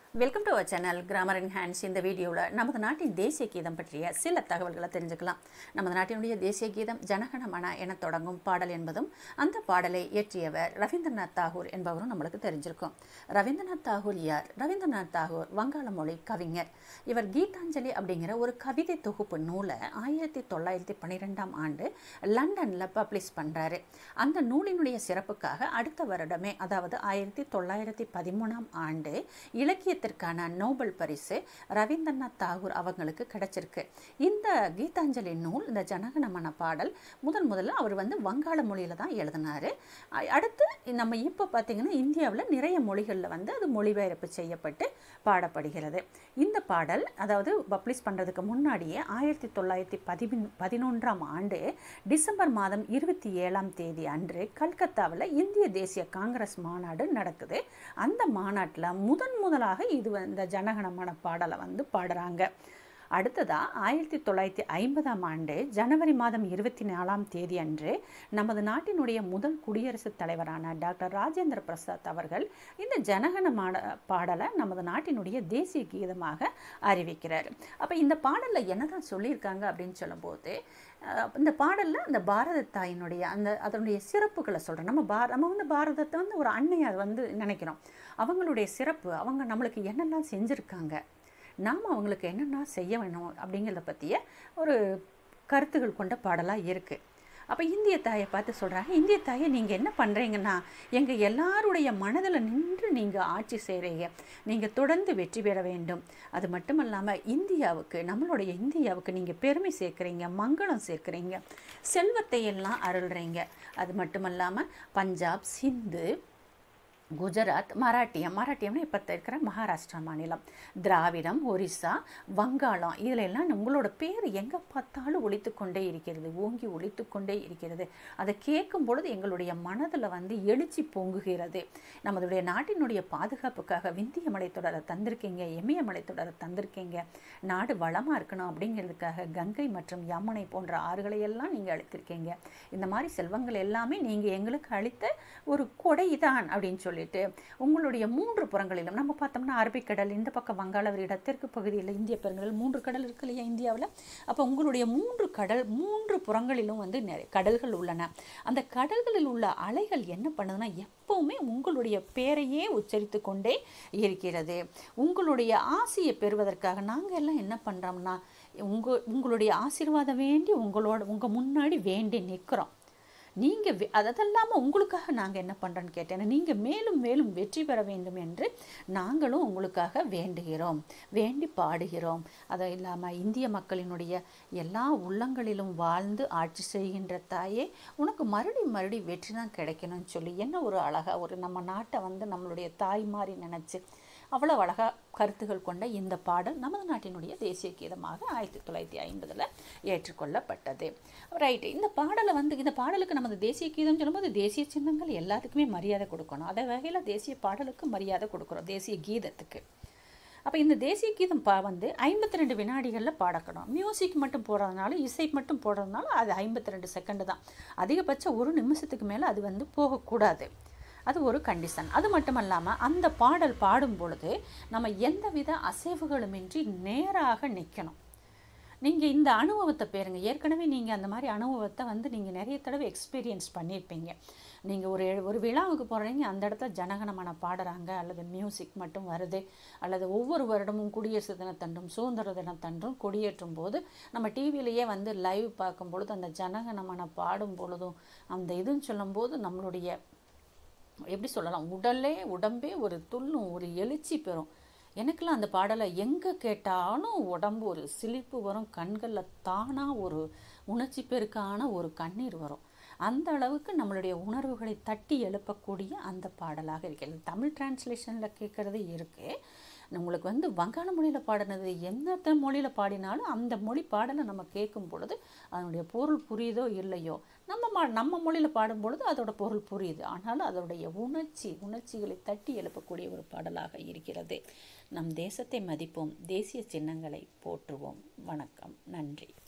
welcome to our channel grammar in hands இந்த வீடியோவில் நமது நாட்டின் தேசிய கீதம் பற்றிய சில தகவல்களை தெரிஞ்சுக்கலாம் நமது நாட்டினுடைய தேசிய கீதம் ஜனகணமன என தொடங்கும் பாடல் என்பதும் அந்த பாடலை இயற்றியவர் ரவீந்திரநாத் தாகூர் என்பவரும் நம்மளுக்கு தெரிஞ்சிருக்கும் ரவீந்திரநாத் தாகூர் யார் ரவீந்திரநாத் தாகூர் வங்காள மொழி கவிஞர் இவர் கீதாஞ்சலி அப்படிங்கிற ஒரு கவிதை தொகுப்பு நூலை ஆயிரத்தி தொள்ளாயிரத்தி பன்னிரெண்டாம் ஆண்டு லண்டனில் பப்ளிஷ் பண்ணுறாரு அந்த நூலினுடைய சிறப்புக்காக அடுத்த வருடமே அதாவது ஆயிரத்தி தொள்ளாயிரத்தி பதிமூணாம் ஆண்டு இலக்கியத்திற்கான நோபல் பரிசு ரவீந்திரநாத் தாகூர் அவங்களுக்கு கிடைச்சிருக்கு இந்த கீதாஞ்சலி நூல் இந்த ஜனகணமன பாடல் முதன் முதல்ல அவர் வந்து வங்காள மொழியில் தான் எழுதினார் அடுத்து நம்ம இப்போ பார்த்தீங்கன்னா இந்தியாவில் நிறைய மொழிகளில் வந்து அது மொழிபெயர்ப்பு செய்யப்பட்டு பாடப்படுகிறது இந்த பாடல் அதாவது பப்ளிஷ் பண்ணுறதுக்கு முன்னாடியே ஆயிரத்தி தொள்ளாயிரத்தி பதிபின் பதினொன்றாம் ஆண்டு டிசம்பர் மாதம் இருபத்தி ஏழாம் தேதி அன்று கல்கத்தாவில் இந்திய தேசிய காங்கிரஸ் மாநாடு நடக்குது அந்த மாநாட்டில் முதன் முதலாக இது இந்த ஜனகணமன பாடலை வந்து பாடுறாங்க அடுத்ததாக ஆயிரத்தி தொள்ளாயிரத்தி ஐம்பதாம் ஆண்டு ஜனவரி மாதம் இருபத்தி நாலாம் தேதி அன்று நமது நாட்டினுடைய முதல் குடியரசுத் தலைவரான டாக்டர் ராஜேந்திர பிரசாத் அவர்கள் இந்த ஜனகண மாட பாடலை நமது நாட்டினுடைய தேசிய கீதமாக அறிவிக்கிறார் அப்போ இந்த பாடலில் என்னதான் சொல்லியிருக்காங்க அப்படின்னு சொல்லும்போது இந்த பாடலில் அந்த பாரத தாயினுடைய அந்த அதனுடைய சிறப்புகளை சொல்கிறோம் நம்ம பார நம்ம வந்து பாரதத்தை வந்து ஒரு அன்னையை அதை வந்து நினைக்கிறோம் அவங்களுடைய சிறப்பு அவங்க நம்மளுக்கு என்னெல்லாம் செஞ்சுருக்காங்க நாம் அவங்களுக்கு என்னென்ன செய்ய வேணும் அப்படிங்கிறத பற்றிய ஒரு கருத்துகள் கொண்ட பாடலாக இருக்குது அப்போ இந்திய தாயை பார்த்து சொல்கிறாங்க இந்திய தாயை நீங்கள் என்ன பண்ணுறீங்கன்னா எங்கள் எல்லாருடைய மனதில் நின்று நீங்கள் ஆட்சி செய்கிறீங்க நீங்கள் தொடர்ந்து வெற்றி பெற வேண்டும் அது மட்டும் இல்லாமல் இந்தியாவுக்கு நம்மளுடைய இந்தியாவுக்கு நீங்கள் பெருமை சேர்க்குறீங்க மங்களம் சேர்க்குறீங்க செல்வத்தை எல்லாம் அருள்றீங்க அது மட்டும் இல்லாமல் பஞ்சாப் சிந்து குஜராத் மராட்டியம் மராட்டியம்னா இப்போ இருக்கிற மகாராஷ்டிரா மாநிலம் திராவிடம் ஒரிசா வங்காளம் இதில் எல்லாம் உங்களோட பேர் எங்கே பார்த்தாலும் ஒழித்து கொண்டே இருக்கிறது ஓங்கி ஒழித்து கொண்டே இருக்கிறது அதை கேட்கும் பொழுது எங்களுடைய மனதில் வந்து எழுச்சி பொங்குகிறது நமதுடைய நாட்டினுடைய பாதுகாப்புக்காக விந்திய மலைத்தொடரை தந்திருக்கீங்க இமய மலைத்தொடரை தந்திருக்கீங்க நாடு வளமாக இருக்கணும் அப்படிங்கிறதுக்காக கங்கை மற்றும் யமுனை போன்ற ஆறுகளை எல்லாம் நீங்கள் அளித்திருக்கீங்க இந்த மாதிரி செல்வங்கள் எல்லாமே நீங்கள் எங்களுக்கு அளித்த ஒரு கொடை தான் அப்படின்னு சொல்லி சொல்லிட்டு உங்களுடைய மூன்று புறங்களிலும் நம்ம பார்த்தோம்னா அரபிக்கடல் இந்த பக்கம் வங்காள விரிட தெற்கு பகுதியில் இந்திய பெருங்கடல் மூன்று கடல் இருக்கு இல்லையா இந்தியாவில் அப்போ உங்களுடைய மூன்று கடல் மூன்று புறங்களிலும் வந்து நிறைய கடல்கள் உள்ளன அந்த கடல்களில் உள்ள அலைகள் என்ன பண்ணுதுன்னா எப்பவுமே உங்களுடைய பேரையே உச்சரித்து கொண்டே இருக்கிறது உங்களுடைய ஆசையை பெறுவதற்காக நாங்கள் எல்லாம் என்ன பண்ணுறோம்னா உங்கள் உங்களுடைய ஆசீர்வாதம் வேண்டி உங்களோட உங்கள் முன்னாடி வேண்டி நிற்கிறோம் நீங்கள் அதெல்லாமல் உங்களுக்காக நாங்கள் என்ன பண்ணுறோன்னு கேட்டேன் நீங்கள் மேலும் மேலும் வெற்றி பெற வேண்டும் என்று நாங்களும் உங்களுக்காக வேண்டுகிறோம் வேண்டி பாடுகிறோம் அது இல்லாமல் இந்திய மக்களினுடைய எல்லா உள்ளங்களிலும் வாழ்ந்து ஆட்சி செய்கின்ற தாயே உனக்கு மறுபடி மறுபடி வெற்றி தான் கிடைக்கணும்னு சொல்லி என்ன ஒரு அழகாக ஒரு நம்ம நாட்டை வந்து நம்மளுடைய தாய் மாதிரி நினச்சி அவ்வளோ அழகாக கருத்துகள் கொண்ட இந்த பாடல் நமது நாட்டினுடைய தேசிய கீதமாக ஆயிரத்தி தொள்ளாயிரத்தி ஐம்பதில் ஏற்றுக்கொள்ளப்பட்டது ரைட்டு இந்த பாடலை வந்து இந்த பாடலுக்கு நமது தேசிய கீதம் சொல்லும்போது தேசிய சின்னங்கள் எல்லாத்துக்குமே மரியாதை கொடுக்கணும் அதே வகையில் தேசிய பாடலுக்கு மரியாதை கொடுக்குறோம் தேசிய கீதத்துக்கு அப்போ இந்த தேசிய கீதம் பா வந்து ஐம்பத்தி ரெண்டு வினாடிகளில் பாடக்கணும் மியூசிக் மட்டும் போடுறதுனால இசை மட்டும் போடுறதுனால அது ஐம்பத்தி ரெண்டு செகண்டு தான் அதிகபட்சம் ஒரு நிமிஷத்துக்கு மேலே அது வந்து போகக்கூடாது அது ஒரு கண்டிஷன் அது மட்டும் இல்லாமல் அந்த பாடல் பாடும் பொழுது நம்ம எந்தவித அசைவுகளுமின்றி நேராக நிற்கணும் நீங்கள் இந்த அனுபவத்தை பேருங்க ஏற்கனவே நீங்கள் அந்த மாதிரி அனுபவத்தை வந்து நீங்கள் நிறைய தடவை எக்ஸ்பீரியன்ஸ் பண்ணியிருப்பீங்க நீங்கள் ஒரு ஒரு விழாவுக்கு போகிறீங்க அந்த இடத்துல ஜனகணமன பாடுறாங்க அல்லது மியூசிக் மட்டும் வருது அல்லது ஒவ்வொரு வருடமும் குடியரசு தினத்தன்றும் சுதந்திர தினத்தன்றும் கொடியேற்றும் போது நம்ம டிவிலேயே வந்து லைவ் பார்க்கும் பொழுது அந்த ஜனகணமன பாடும் பொழுதும் அந்த இதுன்னு சொல்லும்போது நம்மளுடைய எப்படி சொல்லலாம் உடலே உடம்பே ஒரு துள்ளும் ஒரு எழுச்சி பெறும் எனக்கெல்லாம் அந்த பாடலை எங்கே கேட்டாலும் உடம்பு ஒரு சிலிப்பு வரும் கண்களில் தானாக ஒரு உணர்ச்சி பெருக்கான ஒரு கண்ணீர் வரும் அந்த அளவுக்கு நம்மளுடைய உணர்வுகளை தட்டி எழுப்பக்கூடிய அந்த பாடலாக இருக்கிறது தமிழ் டிரான்ஸ்லேஷனில் கேட்குறது இருக்குது உங்களுக்கு வந்து வங்காள மொழியில் பாடினது எந்த மொழியில் பாடினாலும் அந்த மொழி பாடலை நம்ம கேட்கும் பொழுது அதனுடைய பொருள் புரியுதோ இல்லையோ நம்ம மா நம்ம மொழியில் பாடும் பொழுது அதோட பொருள் புரியுது ஆனாலும் அதோடைய உணர்ச்சி உணர்ச்சிகளை தட்டி எழுப்பக்கூடிய ஒரு பாடலாக இருக்கிறது நம் தேசத்தை மதிப்போம் தேசிய சின்னங்களை போற்றுவோம் வணக்கம் நன்றி